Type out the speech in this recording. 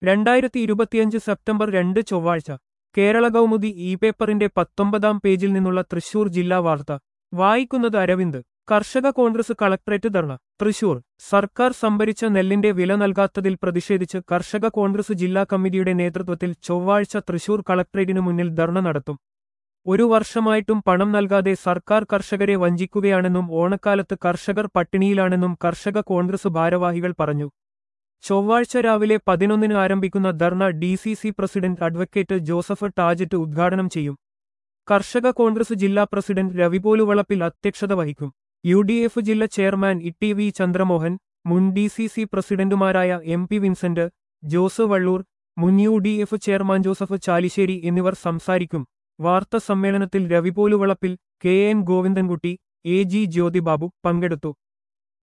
രണ്ടായിരത്തി ഇരുപത്തിയഞ്ച് സെപ്റ്റംബർ രണ്ട് ചൊവ്വാഴ്ച കേരള കൗമുദി ഇ പേപ്പറിന്റെ പത്തൊമ്പതാം പേജിൽ നിന്നുള്ള തൃശൂർ ജില്ലാ വാർത്ത വായിക്കുന്നത് അരവിന്ദ് കർഷക കോൺഗ്രസ് കളക്ടറേറ്റ് ധർണ തൃശൂർ സർക്കാർ സംഭരിച്ച നെല്ലിന്റെ വില നൽകാത്തതിൽ പ്രതിഷേധിച്ച് കർഷക കോൺഗ്രസ് ജില്ലാ കമ്മിറ്റിയുടെ നേതൃത്വത്തിൽ ചൊവ്വാഴ്ച തൃശൂർ കളക്ടറേറ്റിനു മുന്നിൽ ധർണ നടത്തും ഒരു വർഷമായിട്ടും പണം നൽകാതെ സർക്കാർ കർഷകരെ വഞ്ചിക്കുകയാണെന്നും ഓണക്കാലത്ത് കർഷകർ പട്ടിണിയിലാണെന്നും കർഷക കോൺഗ്രസ് ഭാരവാഹികൾ പറഞ്ഞു ചൊവ്വാഴ്ച രാവിലെ പതിനൊന്നിന് ആരംഭിക്കുന്ന ധർണ D C C president advocate Joseph Tajet ഉദ്ഘാടനം ചെയ്യും കർഷക കോൺഗ്രസ് ജില്ലാ പ്രസിഡന്റ് രവിപോലുവളപ്പിൽ അധ്യക്ഷത വഹിക്കും യു ഡി എഫ് ജില്ലാ ചെയർമാൻ ഇ വി ചന്ദ്രമോഹൻ മുൻ ഡി സി സി പ്രസിഡന്റുമാരായ M P Vincent Jose Vallur മുൻ U D F chairman Joseph Chalissery എന്നിവർ സംസാരിക്കും വാർത്താ സമ്മേളനത്തിൽ Ravipoluvalappil K N Govindankutty A G Jyothibabu പങ്കെടുത്തു